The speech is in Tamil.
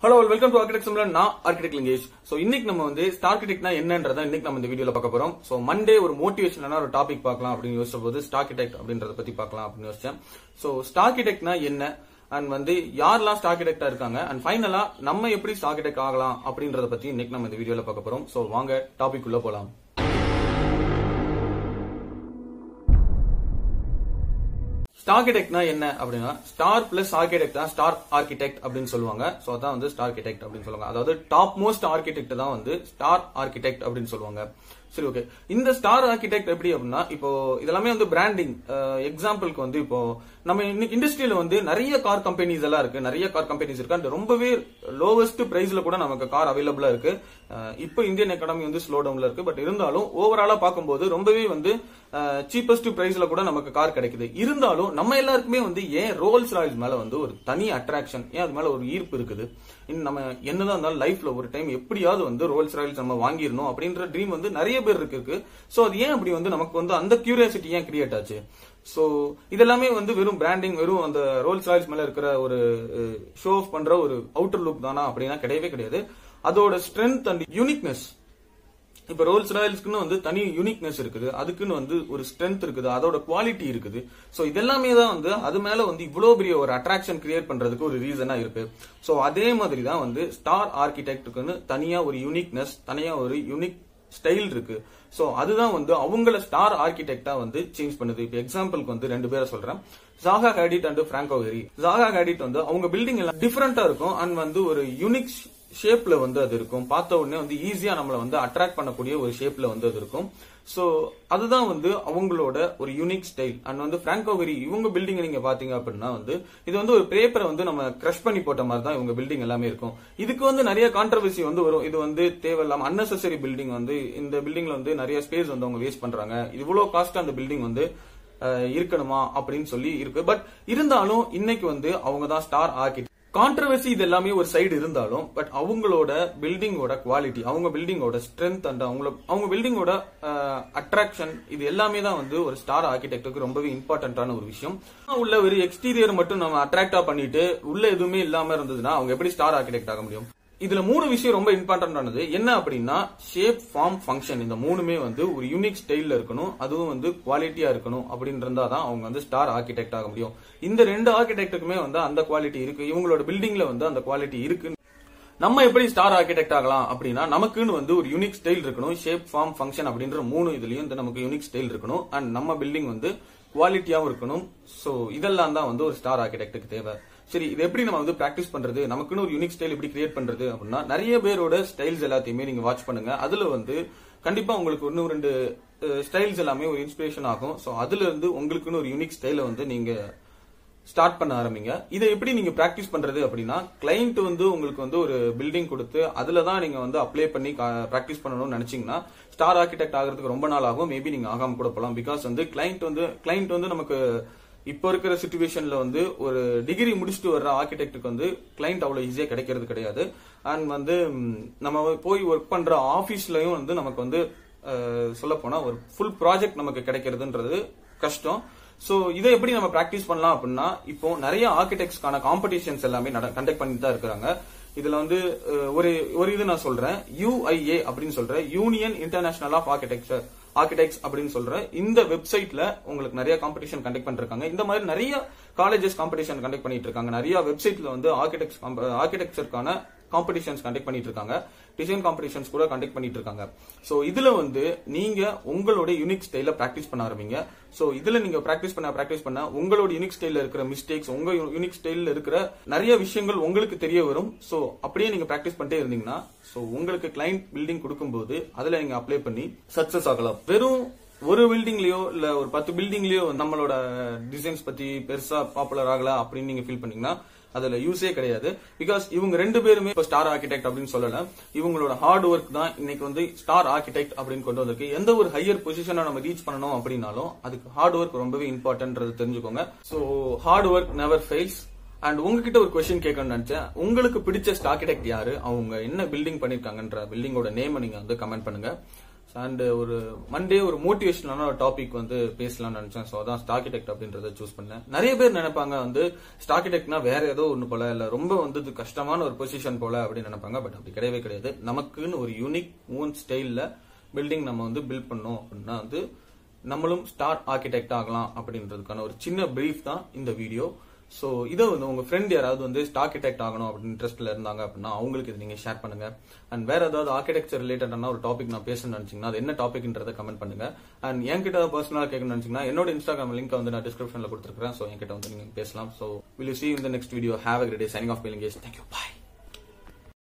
ஹலோ வெல்கம் டு ஆர்கிடெக்ட் சிம்லர் நான் ஆர்கிடெக்ட் லிங்கேஷ் சோ இன்னைக்கு நம்ம வந்து ஸ்டார்கிடெக்ட்னா என்னன்றத இன்னைக்கு நம்ம இந்த வீடியோல பார்க்க போறோம் சோ மண்டே ஒரு மோட்டிவேஷனான ஒரு டாபிக் பார்க்கலாம் அப்படின்னு யோசிச்ச போது ஸ்டார்கிடெக்ட் அப்படின்றத பத்தி பார்க்கலாம் அப்படின்னு யோசிச்சேன் சோ ஸ்டார்கிடெக்ட்னா என்ன அண்ட் வந்து யாரெல்லாம் ஸ்டார்கிடெக்டா இருக்காங்க அண்ட் ஃபைனலா நம்ம எப்படி ஸ்டார்கிடெக்ட் ஆகலாம் அப்படின்றத பத்தி இன்னைக்கு நம்ம இந்த வீடியோல பார்க்க போறோம் சோ வாங்க டாபிக் உள்ள போலாம் ஸ்டார்கிடெக்ட்னா என்ன அப்படின்னா ஸ்டார் பிளஸ் ஆர்கிடெக்ட் தான் ஸ்டார் ஆர்கிடெக்ட் அப்படின்னு சொல்லுவாங்க சோ அதான் வந்து ஸ்டார்கிடெக்ட் அப்படின்னு சொல்லுவாங்க அதாவது டாப் மோஸ்ட் ஆர்கிடெக்ட் தான் வந்து ஸ்டார் ஆர்கிடெக்ட் அப்படின்னு சொல்லுவாங்க சரி ஓகே இந்த ஸ்டார் ஆர்கிடெக்ட் எப்படி அப்படின்னா இப்போ இதெல்லாமே வந்து பிராண்டிங் எக்ஸாம்பிளுக்கு வந்து இப்போ நம்ம இன்னைக்கு இண்டஸ்ட்ரியில வந்து நிறைய கார் கம்பெனிஸ் எல்லாம் இருக்கு நிறைய கார் கம்பெனிஸ் இருக்கு அண்ட் ரொம்பவே லோவஸ்ட் பிரைஸ்ல கூட நமக்கு கார் அவைலபிளா இருக்கு அஹ் இப்போ இந்தியன் எக்கானமி வந்து ஸ்லோ டவுன்ல இருக்கு பட் இருந்தாலும் ஓவராலா பார்க்கும்போது ரொம்பவே வந்து சீப்பஸ்ட் பிரைஸ்ல கூட நமக்கு கார் கிடைக்குது இருந்தாலும் நம்ம எல்லாருக்குமே வந்து ஏன் ரோல்ஸ் ராயல்ஸ் மேல வந்து ஒரு தனி அட்ராக்ஷன் ஏன் அது மேல ஒரு ஈர்ப்பு இருக்குது இன்னும் நம்ம என்னதான் இருந்தாலும் லைஃப்ல ஒரு டைம் எப்படியாவது வந்து ரோல்ஸ் ராயல்ஸ் நம்ம வாங்கிடணும் அப்படின்ற ட்ரீம் வந்து நிறைய பேர் இருக்கு சோ அது ஏன் அப்படி வந்து நமக்கு வந்து அந்த கியூரியாசிட்டி ஏன் கிரியேட் ஆச்சு சோ இதெல்லாமே வந்து வெறும் பிராண்டிங் வெறும் அந்த ரோல்ஸ் ராயல்ஸ் மேல இருக்கிற ஒரு ஷோ ஆஃப் பண்ற ஒரு அவுட்டர் லுக் தானா அப்படின்னா கிடையவே கிடையாது அதோட ஸ்ட்ரென்த் அண்ட் யூனிக்னஸ் இப்ப ரோல்ஸ் ராயல்ஸ்க்குன்னு வந்து தனி யூனிக்னஸ் இருக்குது அதுக்குன்னு வந்து ஒரு ஸ்ட்ரென்த் இருக்குது அதோட குவாலிட்டி இருக்குது சோ இதெல்லாமே தான் வந்து அது மேல வந்து இவ்வளவு பெரிய ஒரு அட்ராக்ஷன் கிரியேட் பண்றதுக்கு ஒரு ரீசனா இருக்கு சோ அதே மாதிரி தான் வந்து ஸ்டார் ஆர்கிடெக்டுக்குன்னு தனியா ஒரு யூனிக்னஸ் தனியா ஒரு யூனிக் ஸ்டைல் இருக்கு சோ அதுதான் வந்து அவங்கள ஸ்டார் ஆர்கிடெக்டா வந்து சேஞ்ச் பண்ணுது இப்ப எக்ஸாம்பிளுக்கு வந்து ரெண்டு பேரை சொல்றேன் Zaha Hadid and Frank Gehry Zaha Hadid வந்து அவங்க பில்டிங் எல்லாம் டிஃபரெண்டா இருக்கும் அண்ட் வந்து ஒரு யூனிக் ஷேப்ல வந்து அது இருக்கும் பார்த்த உடனே வந்து ஈஸியா நம்மள வந்து அட்ராக்ட் பண்ணக்கூடிய ஒரு ஷேப்ல வந்து அது இருக்கும் சோ அதுதான் வந்து அவங்களோட ஒரு யூனிக் ஸ்டைல் அண்ட் வந்து பிராங்கோவரி இவங்க பில்டிங் நீங்க பாத்தீங்க அப்படின்னா வந்து இது வந்து ஒரு பேப்பரை வந்து நம்ம கிரஷ் பண்ணி போட்ட மாதிரி தான் இவங்க பில்டிங் எல்லாமே இருக்கும் இதுக்கு வந்து நிறைய கான்ட்ரவர்சி வந்து வரும் இது வந்து தேவையில்லாம அன்னெசரி பில்டிங் வந்து இந்த பில்டிங்ல வந்து நிறைய ஸ்பேஸ் வந்து அவங்க வேஸ்ட் பண்றாங்க இவ்வளவு காஸ்ட் அந்த பில்டிங் வந்து இருக்கணுமா அப்படின்னு சொல்லி இருக்கு பட் இருந்தாலும் இன்னைக்கு வந்து அவங்க தான் ஸ்டார் ஆர்கிடெக்ட் கான்ட்ரவர்சி இது எல்லாமே ஒரு சைடு இருந்தாலும் பட் அவங்களோட பில்டிங்கோட குவாலிட்டி அவங்க பில்டிங்கோட ஸ்ட்ரென்த் அண்ட் அவங்கள அவங்க பில்டிங்கோட அட்ராக்ஷன் இது எல்லாமே தான் வந்து ஒரு ஸ்டார் ஆர்கிடெக்டுக்கு ரொம்பவே இம்பார்ட்டன்டான ஒரு விஷயம் உள்ள ஒரு எக்ஸ்டீரியர் மட்டும் நம்ம அட்ராக்டா பண்ணிட்டு உள்ள எதுவுமே இல்லாம இருந்ததுன்னா அவங்க எப்படி ஸ்டார் ஆர்கிடெக்ட் ஆக முடியும் இதுல மூணு விஷயம் ரொம்ப இம்பார்ட்டன்டானது என்ன அப்படின்னா ஷேப் ஃபார்ம் ஃபங்க்ஷன் இந்த மூணுமே வந்து ஒரு யூனிக் ஸ்டைல்ல இருக்கணும் அதுவும் வந்து குவாலிட்டியா இருக்கணும் அப்படின்னு இருந்தா தான் அவங்க வந்து ஸ்டார் ஆர்கிடெக்ட் ஆக முடியும் இந்த ரெண்டு ஆர்கிடெக்டுக்குமே வந்து அந்த குவாலிட்டி இருக்கு இவங்களோட பில்டிங்ல வந்து அந்த குவாலிட்டி இருக்கு நம்ம எப்படி ஸ்டார் ஆர்கிடெக்ட் ஆகலாம் அப்படின்னா நமக்குன்னு வந்து ஒரு யூனிக் ஸ்டைல் இருக்கணும் ஷேப் ஃபார்ம் ஃபங்க்ஷன் அப்படின்ற மூணு இதுலயும் வந்து நமக்கு யூனிக் ஸ்டைல் இருக்கணும் அண்ட் நம்ம பில்டிங் வந்து குவாலிட்டியாவும் இருக்கணும் சோ இதெல்லாம் தான் வந்து ஒரு ஸ்டார் ஆர்கிடெக்டுக்கு தேவை சரி இது எப்படி நம்ம வந்து பிராக்டிஸ் பண்றது நமக்குன்னு ஒரு யூனிக் ஸ்டைல் எப்படி கிரியேட் பண்றது அப்படின்னா நிறைய பேரோட ஸ்டைல்ஸ் எல்லாத்தையுமே நீங்க வாட்ச் பண்ணுங்க அதுல வந்து கண்டிப்பா உங்களுக்கு ஒன்னு ரெண்டு ஸ்டைல்ஸ் எல்லாமே ஒரு இன்ஸ்பிரேஷன் ஆகும் சோ அதுல இருந்து உங்களுக்குன்னு ஒரு யூனிக் ஸ்டைல வந்து நீங்க ஸ்டார்ட் பண்ண ஆரம்பிங்க இதை எப்படி நீங்க பிராக்டிஸ் பண்றது அப்படின்னா கிளைண்ட் வந்து உங்களுக்கு வந்து ஒரு பில்டிங் கொடுத்து அதுல தான் நீங்க வந்து அப்ளை பண்ணி பிராக்டிஸ் பண்ணணும்னு நினைச்சீங்கன்னா ஸ்டார் ஆர்கிடெக்ட் ஆகிறதுக்கு ரொம்ப நாள் ஆகும் மேபி நீங்க ஆகாம கூட போலாம் பிகாஸ் வந்து கிளைண்ட் வந்து கிளைண்ட் வந்து நமக்கு இப்போ இருக்கிற சுச்சுவேஷன்ல வந்து ஒரு டிகிரி முடிச்சுட்டு வர்ற ஆர்கிடெக்டுக்கு வந்து கிளைண்ட் அவ்வளவு ஈஸியா கிடைக்கிறது கிடையாது அண்ட் வந்து நம்ம போய் ஒர்க் பண்ற ஆபீஸ்லயும் வந்து நமக்கு வந்து சொல்ல போனா ஒரு ஃபுல் ப்ராஜெக்ட் நமக்கு கிடைக்கிறதுன்றது கஷ்டம் சோ இதை எப்படி நம்ம பிராக்டிஸ் பண்ணலாம் அப்படின்னா இப்போ நிறைய ஆர்கிடெக்ட்ஸ்க்கான காம்படிஷன்ஸ் எல்லாமே கண்டக்ட் பண்ணிட்டு தான் இருக்கிறாங்க இதுல வந்து ஒரு ஒரு இது நான் சொல்றேன் யூஐஏ அப்படின்னு சொல்றேன் union international of architecture architects அப்படின்னு சொல்ற இந்த வெப்சைட்ல உங்களுக்கு நிறைய காம்படிஷன் கண்டக்ட் பண்ணிருக்காங்க இந்த மாதிரி நிறைய காலேஜஸ் காம்படிஷன் கண்டக்ட் பண்ணிட்டு இருக்காங்க நிறைய வெப்சைட்ல வந்து ஆர்கிடெக்ட் ஆர்கிடெக்சருக்கான காம்படிஷன்ஸ் கண்டக்ட் பண்ணிட்டு இருக்காங்க டிசைன் காம்படிஷன்ஸ் கூட கண்டக்ட் பண்ணிட்டு இருக்காங்க சோ இதுல வந்து நீங்க உங்களோட யூனிக் ஸ்டைல பிராக்டிஸ் பண்ண ஆரம்பிங்க சோ இதுல நீங்க பிராக்டிஸ் பண்ண பிராக்டிஸ் பண்ண உங்களோட யூனிக் ஸ்டைல்ல இருக்கிற மிஸ்டேக்ஸ் உங்க யூனிக் ஸ்டைல்ல இருக்கிற நிறைய விஷயங்கள் உங்களுக்கு தெரிய வரும் சோ அப்படியே நீங்க பிராக்டிஸ் பண்ணிட்டே இருந்தீங்கன்னா சோ உங்களுக்கு கிளைண்ட் பில்டிங் கொடுக்கும்போது அதுல நீங்க அப்ளை பண்ணி சக்சஸ் ஆகலாம் வெறும் ஒரு பில்டிங்லயோ இல்ல ஒரு பத்து பில்டிங்லயோ நம்மளோட டிசைன்ஸ் பத்தி பெருசா பாப்புலர் ஆகல அப்படின்னு நீங்க ஃபீல் பண்ணீங்கன்னா அதுல யூஸே கிடையாது பிகாஸ் இவங்க ரெண்டு பேருமே இப்போ ஸ்டார் ஆர்கிடெக்ட் அப்படின்னு சொல்லல இவங்களோட ஹார்ட் ஒர்க் தான் இன்னைக்கு வந்து ஸ்டார் ஆர்கிடெக்ட் அப்படின்னு கொண்டு வந்திருக்கு எந்த ஒரு ஹையர் பொசிஷனை நம்ம ரீச் பண்ணணும் அப்படின்னாலும் அதுக்கு ஹார்ட் ஒர்க் ரொம்பவே இம்பார்ட்டன்றது தெரிஞ்சுக்கோங்க so hard work never fails and உங்ககிட்ட ஒரு கொஸ்டின் கேட்கணும்னு நினைச்சேன் உங்களுக்கு பிடிச்ச ஆர்கிடெக்ட் யாரு அவங்க என்ன பில்டிங் பண்ணிருக்காங்கன்ற பில்டிங்கோட நேம் நீங்க வந்து கமெண்ட் பண்ணுங்க அண்ட் ஒரு மண்டே ஒரு மோட்டிவேஷனான ஒரு டாபிக் வந்து பேசலாம்னு நினைச்சேன் ஸோ அதான் ஸ்டார்கிடெக்ட் அப்படின்றத சூஸ் பண்ணேன் நிறைய பேர் நினைப்பாங்க வந்து ஸ்டார்கிடெக்ட்னா வேற ஏதோ ஒன்று போல இல்ல ரொம்ப வந்து இது கஷ்டமான ஒரு பொசிஷன் போல அப்படின்னு நினைப்பாங்க பட் அப்படி கிடையவே கிடையாது நமக்குன்னு ஒரு யூனிக் ஓன் ஸ்டைல்ல பில்டிங் நம்ம வந்து பில்ட் பண்ணோம் அப்படின்னா வந்து நம்மளும் ஸ்டார் ஆர்கிடெக்ட் ஆகலாம் அப்படின்றதுக்கான ஒரு சின்ன பிரீஃப் தான் இந்த வீடியோ ஸோ இதை வந்து உங்க ஃப்ரெண்ட் யாராவது வந்து ஆர்கிடெக்ட் ஆகணும் அப்படின்னு இன்ட்ரெஸ்ட்ல இருந்தாங்க அப்படின்னா அவங்களுக்கு இதை நீங்க ஷேர் பண்ணுங்க அண்ட் வேற ஏதாவது ஆர்கிடெக்சர் ரிலேட்டடான ஒரு டாபிக் நான் பேசணும்னு நினைச்சீங்கன்னா அது என்ன டாபிக்ன்றத கமெண்ட் பண்ணுங்க அண்ட் என்கிட்ட பர்சனலா கேட்கணும்னு நினைச்சீங்கன்னா என்னோட இன்ஸ்டாகிராம் லிங்க் வந்து நான் டிஸ்கிரிப்ஷன்ல கொடுத்துருக்கேன் ஸோ என்கிட்ட வந்து நீங்க பேசலாம் ஸோ வில் யூ சி இந்த next video have a great shining of பிலிங்கேஷ் தேங்க்யூ பாய்